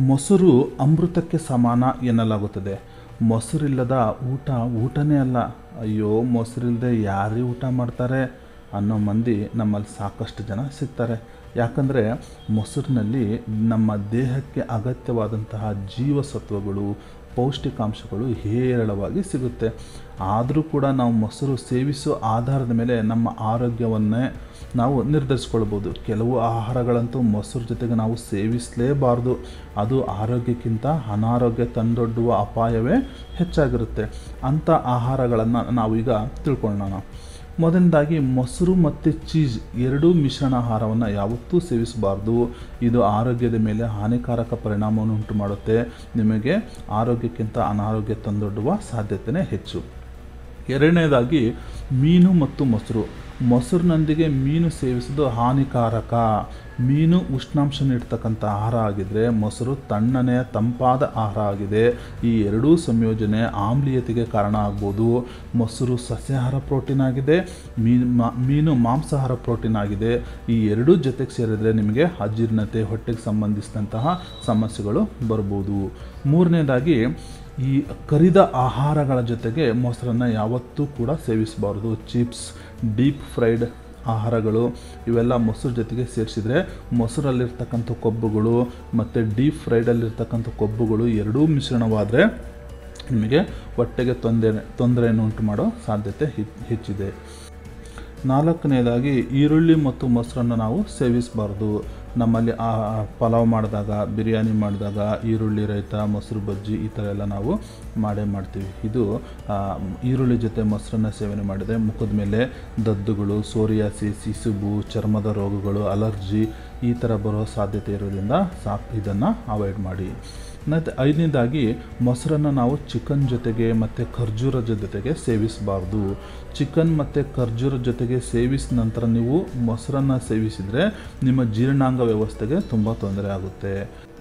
ಮೊಸರು ಅಮೃತಕ್ಕೆ ಸಮಾನ ಎನ್ನಲಾಗುತ್ತದೆ ಮೊಸರಿಲ್ಲದ ಊಟ ಊಟನೇ ಅಲ್ಲ ಅಯ್ಯೋ ಮೊಸರಿಲ್ಲದೆ ಯಾರೇ ಊಟ ಮಾಡ್ತಾರೆ ಅನ್ನೋ ಮಂದಿ ನಮ್ಮಲ್ಲಿ ಸಾಕಷ್ಟು ಜನ ಸಿಗ್ತಾರೆ ಯಾಕಂದರೆ ಮೊಸರಿನಲ್ಲಿ ನಮ್ಮ ದೇಹಕ್ಕೆ ಅಗತ್ಯವಾದಂತಹ ಜೀವಸತ್ವಗಳು ಪೌಷ್ಟಿಕಾಂಶಗಳು ಹೇರಳವಾಗಿ ಸಿಗುತ್ತೆ ಆದರೂ ಕೂಡ ನಾವು ಮೊಸರು ಸೇವಿಸೋ ಆಧಾರದ ಮೇಲೆ ನಮ್ಮ ಆರೋಗ್ಯವನ್ನೇ ನಾವು ನಿರ್ಧರಿಸ್ಕೊಳ್ಬೋದು ಕೆಲವು ಆಹಾರಗಳಂತೂ ಮೊಸರು ಜೊತೆಗೆ ನಾವು ಸೇವಿಸಲೇಬಾರ್ದು ಅದು ಆರೋಗ್ಯಕ್ಕಿಂತ ಅನಾರೋಗ್ಯ ತಂದೊಡ್ಡುವ ಅಪಾಯವೇ ಹೆಚ್ಚಾಗಿರುತ್ತೆ ಅಂಥ ಆಹಾರಗಳನ್ನು ನಾವೀಗ ತಿಳ್ಕೊಳ್ಳೋಣ ಮೊದಲನೇದಾಗಿ ಮೊಸರು ಮತ್ತು ಚೀಸ್ ಎರಡೂ ಮಿಶ್ರಣ ಆಹಾರವನ್ನು ಯಾವತ್ತೂ ಸೇವಿಸಬಾರ್ದು ಇದು ಆರೋಗ್ಯದ ಮೇಲೆ ಹಾನಿಕಾರಕ ಪರಿಣಾಮವನ್ನು ಉಂಟು ಮಾಡುತ್ತೆ ನಿಮಗೆ ಆರೋಗ್ಯಕ್ಕಿಂತ ಅನಾರೋಗ್ಯ ತಂದೊಡ್ಡುವ ಸಾಧ್ಯತೆಯೇ ಹೆಚ್ಚು ಎರಡನೇದಾಗಿ ಮೀನು ಮತ್ತು ಮೊಸರು ಮೊಸರಿನೊಂದಿಗೆ ಮೀನು ಸೇವಿಸೋದು ಹಾನಿಕಾರಕ ಮೀನು ಉಷ್ಣಾಂಶ ನೀಡ್ತಕ್ಕಂಥ ಆಹಾರ ಆಗಿದ್ದರೆ ಮೊಸರು ತಣ್ಣನೆಯ ತಂಪಾದ ಆಹಾರ ಆಗಿದೆ ಈ ಎರಡೂ ಸಂಯೋಜನೆ ಆಮ್ಲೀಯತೆಗೆ ಕಾರಣ ಆಗ್ಬೋದು ಮೊಸರು ಸಸ್ಯಾಹಾರ ಪ್ರೋಟೀನ್ ಆಗಿದೆ ಮೀನು ಮಾ- ಮೀನು ಮಾಂಸಾಹಾರ ಪ್ರೋಟೀನ್ ಆಗಿದೆ ಈ ಎರಡೂ ಜೊತೆಗೆ ಸೇರಿದರೆ ನಿಮಗೆ ಅಜೀರ್ಣತೆ ಹೊಟ್ಟೆಗೆ ಸಂಬಂಧಿಸಿದಂತಹ ಸಮಸ್ಯೆಗಳು ಬರ್ಬೋದು ಮೂರನೇದಾಗಿ ಈ ಕರಿದ ಆಹಾರಗಳ ಜೊತೆಗೆ ಮೊಸರನ್ನು ಯಾವತ್ತೂ ಕೂಡ ಸೇವಿಸಬಾರ್ದು ಚಿಪ್ಸ್ ಡೀಪ್ ಫ್ರೈಡ್ ಆಹಾರಗಳು ಇವೆಲ್ಲ ಮೊಸರು ಜೊತೆಗೆ ಸೇರಿಸಿದರೆ ಮೊಸರಲ್ಲಿರ್ತಕ್ಕಂಥ ಕೊಬ್ಬುಗಳು ಮತ್ತು ಡೀಪ್ ಫ್ರೈಡಲ್ಲಿರ್ತಕ್ಕಂಥ ಕೊಬ್ಬುಗಳು ಎರಡೂ ಮಿಶ್ರಣವಾದರೆ ನಿಮಗೆ ಹೊಟ್ಟೆಗೆ ತೊಂದರೆ ತೊಂದರೆಯನ್ನು ಉಂಟು ಮಾಡೋ ಸಾಧ್ಯತೆ ಹೆ- ಹೆಚ್ಚಿದೆ ನಾಲ್ಕನೇದಾಗಿ ಈರುಳ್ಳಿ ಮತ್ತು ಮೊಸರನ್ನು ನಾವು ಸೇವಿಸಬಾರ್ದು ನಮ್ಮಲ್ಲಿ ಆ ಪಲಾವ್ ಮಾಡಿದಾಗ ಬಿರಿಯಾನಿ ಮಾಡಿದಾಗ ಈರುಳ್ಳಿ ರೈತ ಮೊಸರು ಬಜ್ಜಿ ಈ ಥರ ಎಲ್ಲ ನಾವು ಮಾಡೇ ಮಾಡ್ತೀವಿ ಇದು ಆ, ಈರುಳ್ಳಿ ಜೊತೆ ಮೊಸರನ್ನ ಸೇವನೆ ಮಾಡಿದರೆ ಮುಖದ ಮೇಲೆ ದದ್ದುಗಳು ಸೋರಿಯಾಸಿಸ್ ಇಸುಬು ಚರ್ಮದ ರೋಗಗಳು ಅಲರ್ಜಿ ಈ ಥರ ಬರೋ ಸಾಧ್ಯತೆ ಇರೋದ್ರಿಂದ ಸಾಕು ಇದನ್ನು ಅವಾಯ್ಡ್ ಮಾಡಿ ಮತ್ತು ಐದನೇದಾಗಿ ಮೊಸರನ್ನು ನಾವು ಚಿಕನ್ ಜೊತೆಗೆ ಮತ್ತು ಖರ್ಜೂರ ಜೊತೆಗೆ ಸೇವಿಸಬಾರ್ದು ಚಿಕನ್ ಮತ್ತು ಖರ್ಜೂರ ಜೊತೆಗೆ ಸೇವಿಸಿದ ನಂತರ ನೀವು ಮೊಸರನ್ನು ಸೇವಿಸಿದರೆ ನಿಮ್ಮ ಜೀರ್ಣಾಂಗ ವ್ಯವಸ್ಥೆಗೆ ತುಂಬ ತೊಂದರೆ ಆಗುತ್ತೆ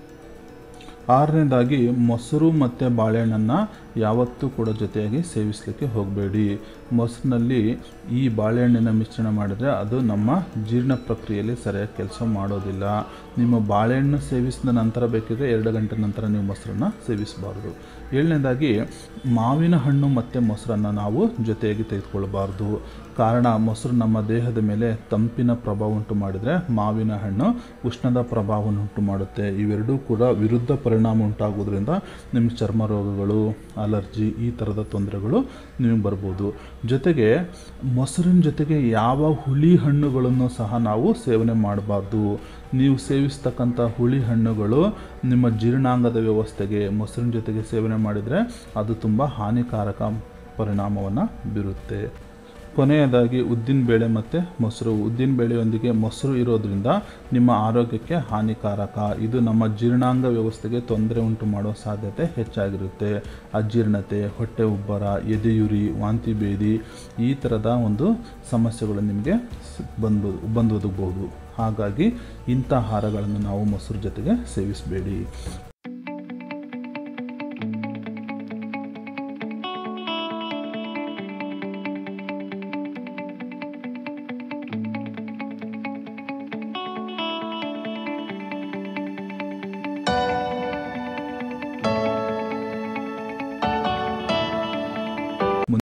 ಆರನೇದಾಗಿ ಮೊಸರು ಮತ್ತು ಬಾಳೆಹಣ್ಣನ್ನು ಯಾವತ್ತೂ ಕೂಡ ಜೊತೆಯಾಗಿ ಸೇವಿಸಲಿಕ್ಕೆ ಹೋಗಬೇಡಿ ಮೊಸರಿನಲ್ಲಿ ಈ ಬಾಳೆಹಣ್ಣಿನ ಮಿಶ್ರಣ ಮಾಡಿದರೆ ಅದು ನಮ್ಮ ಜೀರ್ಣ ಪ್ರಕ್ರಿಯೆಯಲ್ಲಿ ಸರಿಯಾಗಿ ಕೆಲಸ ಮಾಡೋದಿಲ್ಲ ನಿಮ್ಮ ಬಾಳೆಹಣ್ಣು ಸೇವಿಸಿದ ನಂತರ ಬೇಕಿದ್ರೆ ಎರಡು ಗಂಟೆ ನಂತರ ನೀವು ಮೊಸರನ್ನು ಸೇವಿಸಬಾರ್ದು ಏಳನೇದಾಗಿ ಮಾವಿನ ಹಣ್ಣು ಮತ್ತು ಮೊಸರನ್ನು ನಾವು ಜೊತೆಯಾಗಿ ತೆಗೆದುಕೊಳ್ಬಾರ್ದು ಕಾರಣ ಮೊಸರು ನಮ್ಮ ದೇಹದ ಮೇಲೆ ತಂಪಿನ ಪ್ರಭಾವ ಉಂಟು ಮಾಡಿದರೆ ಮಾವಿನ ಹಣ್ಣು ಉಷ್ಣದ ಪ್ರಭಾವವನ್ನು ಉಂಟು ಮಾಡುತ್ತೆ ಇವೆರಡೂ ಕೂಡ ವಿರುದ್ಧ ಪರಿಣಾಮ ಉಂಟಾಗೋದ್ರಿಂದ ನಿಮ್ಗೆ ಚರ್ಮ ರೋಗಗಳು ಅಲರ್ಜಿ ಈ ಥರದ ತೊಂದರೆಗಳು ನಿಮಗೆ ಬರ್ಬೋದು ಜೊತೆಗೆ ಮೊಸರಿನ ಜೊತೆಗೆ ಯಾವ ಹುಳಿ ಹಣ್ಣುಗಳನ್ನು ಸಹ ನಾವು ಸೇವನೆ ಮಾಡಬಾರ್ದು ನೀವು ಸೇವಿಸ್ತಕ್ಕಂಥ ಹುಳಿ ಹಣ್ಣುಗಳು ನಿಮ್ಮ ಜೀರ್ಣಾಂಗದ ವ್ಯವಸ್ಥೆಗೆ ಮೊಸರಿನ ಜೊತೆಗೆ ಸೇವನೆ ಮಾಡಿದರೆ ಅದು ತುಂಬ ಹಾನಿಕಾರಕ ಪರಿಣಾಮವನ್ನು ಬೀರುತ್ತೆ ಕೊನೆಯದಾಗಿ ಉದ್ದಿನ ಬೇಳೆ ಮತ್ತು ಮೊಸರು ಉದ್ದಿನ ಬೇಳೆಯೊಂದಿಗೆ ಮೊಸರು ಇರೋದ್ರಿಂದ ನಿಮ್ಮ ಆರೋಗ್ಯಕ್ಕೆ ಹಾನಿಕಾರಕ ಇದು ನಮ್ಮ ಜೀರ್ಣಾಂಗ ವ್ಯವಸ್ಥೆಗೆ ತೊಂದರೆ ಉಂಟು ಮಾಡೋ ಸಾಧ್ಯತೆ ಹೆಚ್ಚಾಗಿರುತ್ತೆ ಅಜೀರ್ಣತೆ ಹೊಟ್ಟೆ ಉಬ್ಬರ ಎದೆಯುರಿ ವಾಂತಿ ಭೇದಿ ಈ ಥರದ ಒಂದು ಸಮಸ್ಯೆಗಳು ನಿಮಗೆ ಸ್- ಬಂದು ಬಂದು ಒದಗಬಹುದು ಹಾಗಾಗಿ ಇಂಥ ಆಹಾರಗಳನ್ನು ನಾವು ಮೊಸರು ಜೊತೆಗೆ ಸೇವಿಸಬೇಡಿ